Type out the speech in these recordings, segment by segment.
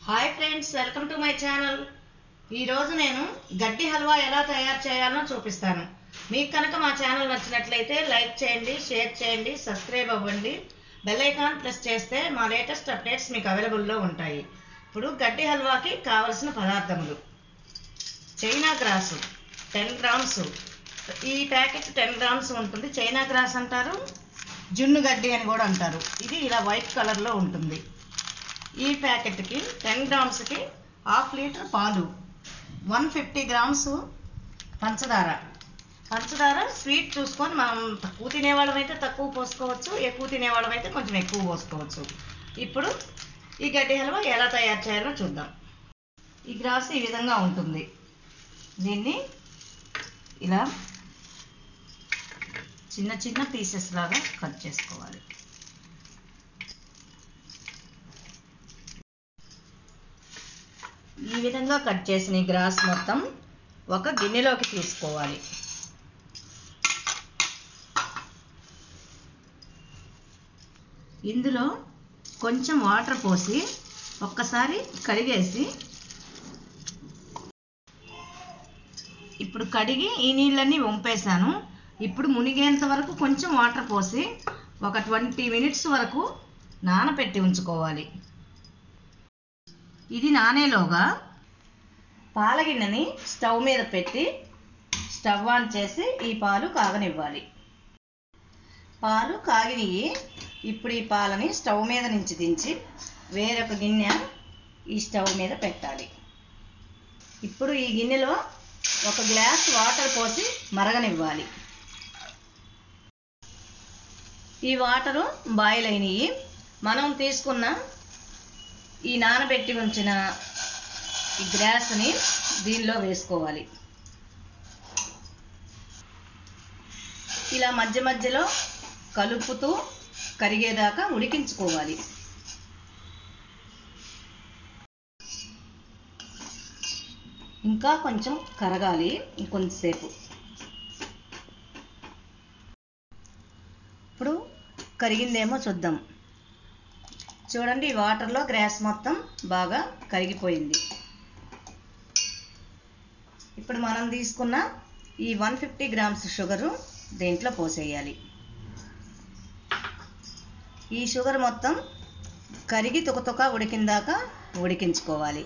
hi friends welcome to my channel ఈరోజు నేను గడ్డి హల్వా ఎలా తయారు చేయాలో చూపిస్తాను మీకు కనుక మా ఛానల్ నచ్చినట్లయితే లైక్ చేయండి షేర్ చేయండి సబ్స్క్రైబ్ అవ్వండి బెల్ ఐకాన్ ప్రెస్ చేస్తే మా లేటెస్ట్ అప్డేట్స్ మీకు అవైలబుల్లో ఉంటాయి ఇప్పుడు గడ్డి హల్వాకి కావలసిన పదార్థములు చైనా గ్రాసు టెన్ గ్రామ్స్ ఈ ప్యాకెట్ టెన్ గ్రామ్స్ ఉంటుంది చైనా గ్రాస్ అంటారు జున్ను గడ్డి అని కూడా అంటారు ఇది ఇలా వైట్ కలర్లో ఉంటుంది ఈ ప్యాకెట్కి టెన్ గ్రామ్స్కి హాఫ్ లీటర్ పాలు వన్ ఫిఫ్టీ గ్రామ్స్ పంచదార పంచదార స్వీట్ చూసుకొని మనం తక్కువ తినేవాళ్ళం అయితే తక్కువ పోసుకోవచ్చు ఎక్కువ తినేవాళ్ళం అయితే కొంచెం ఎక్కువ పోసుకోవచ్చు ఇప్పుడు ఈ గడ్డి హల్వా ఎలా తయారు చేయాలో చూద్దాం ఈ గ్రాస్ ఈ విధంగా ఉంటుంది దీన్ని ఇలా చిన్న చిన్న పీసెస్ లాగా కట్ చేసుకోవాలి ఈ విధంగా కట్ చేసిన ఈ గ్రాస్ మొత్తం ఒక గిన్నెలోకి తీసుకోవాలి ఇందులో కొంచెం వాటర్ పోసి ఒక్కసారి కడిగేసి ఇప్పుడు కడిగి ఈ నీళ్ళన్నీ వంపేశాను ఇప్పుడు మునిగేంత వరకు కొంచెం వాటర్ పోసి ఒక ట్వంటీ మినిట్స్ వరకు నానబెట్టి ఉంచుకోవాలి ఇది నానేలోగా పాల గిన్నెని స్టవ్ మీద పెట్టి స్టవ్ ఆన్ చేసి ఈ పాలు కాగనివ్వాలి పాలు కాగినవి ఇప్పుడు ఈ పాలని స్టవ్ మీద నుంచి దించి వేరొక గిన్నె ఈ స్టవ్ మీద పెట్టాలి ఇప్పుడు ఈ గిన్నెలో ఒక గ్లాస్ వాటర్ పోసి మరగనివ్వాలి ఈ వాటరు బాయిల్ అయినవి మనం తీసుకున్న ఈ నానబెట్టి ఉంచిన ఈ గ్రాస్ని దీనిలో వేసుకోవాలి ఇలా మధ్య మధ్యలో కలుపుతూ కరిగేదాకా ఉడికించుకోవాలి ఇంకా కొంచెం కరగాలి ఇంకొంతసేపు ఇప్పుడు కరిగిందేమో చూద్దాం చూడండి ఈ వాటర్లో గ్రాస్ మొత్తం బాగా కరిగిపోయింది ఇప్పుడు మనం తీసుకున్న ఈ వన్ ఫిఫ్టీ గ్రామ్స్ షుగరు దీంట్లో పోసేయాలి ఈ షుగర్ మొత్తం కరిగి తుకతుక ఉడికిందాక ఉడికించుకోవాలి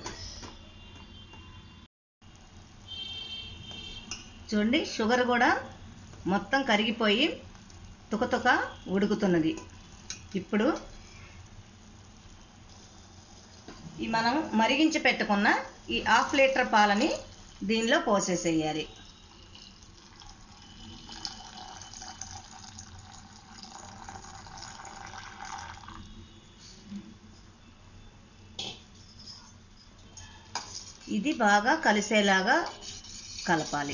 చూడండి షుగర్ కూడా మొత్తం కరిగిపోయి తుకతుక ఉడుకుతున్నది ఇప్పుడు ఈ మనం మరిగించి పెట్టుకున్న ఈ హాఫ్ లీటర్ పాలని దీనిలో పోసేసేయాలి ఇది బాగా కలిసేలాగా కలపాలి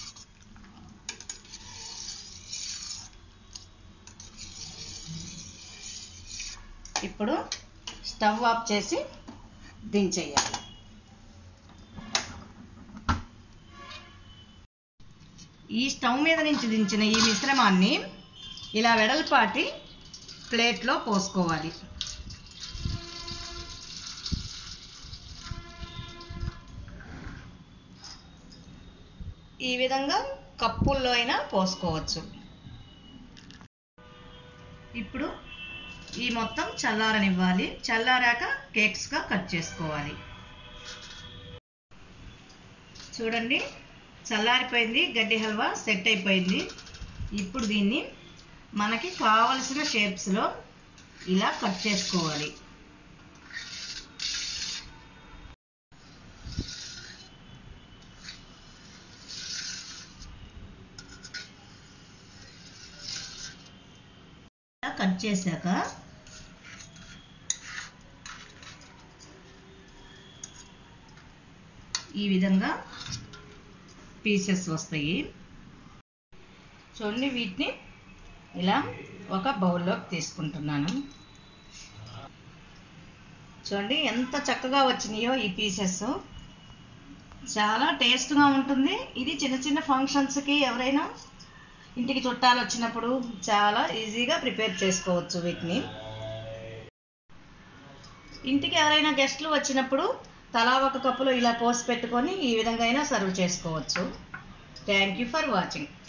ఇప్పుడు స్టవ్ ఆఫ్ చేసి దించేయాలి ఈ స్టవ్ మీద నుంచి దించిన ఈ మిశ్రమాన్ని ఇలా వెడల్పాటి ప్లేట్లో పోసుకోవాలి ఈ విధంగా కప్పుల్లో అయినా పోసుకోవచ్చు ఇప్పుడు ఈ మొత్తం చల్లారనివ్వాలి చల్లారాక కేక్స్గా కట్ చేసుకోవాలి చూడండి చల్లారిపోయింది గడ్డి హల్వా సెట్ అయిపోయింది ఇప్పుడు దీన్ని మనకి కావలసిన షేప్స్లో ఇలా కట్ చేసుకోవాలి కట్ చేశాక ఈ విధంగా పీసెస్ వస్తాయి చూడండి వీటిని ఇలా ఒక బౌల్లోకి తీసుకుంటున్నాను చూడండి ఎంత చక్కగా వచ్చినాయో ఈ పీసెస్ చాలా టేస్ట్గా ఉంటుంది ఇది చిన్న చిన్న ఫంక్షన్స్కి ఎవరైనా ఇంటికి చుట్టాలు వచ్చినప్పుడు చాలా ఈజీగా ప్రిపేర్ చేసుకోవచ్చు వీటిని ఇంటికి ఎవరైనా గెస్ట్లు వచ్చినప్పుడు తలా ఒక కప్పులో ఇలా పోసి పెట్టుకొని ఈ విధంగా అయినా సర్వ్ చేసుకోవచ్చు థ్యాంక్ యూ ఫర్ వాచింగ్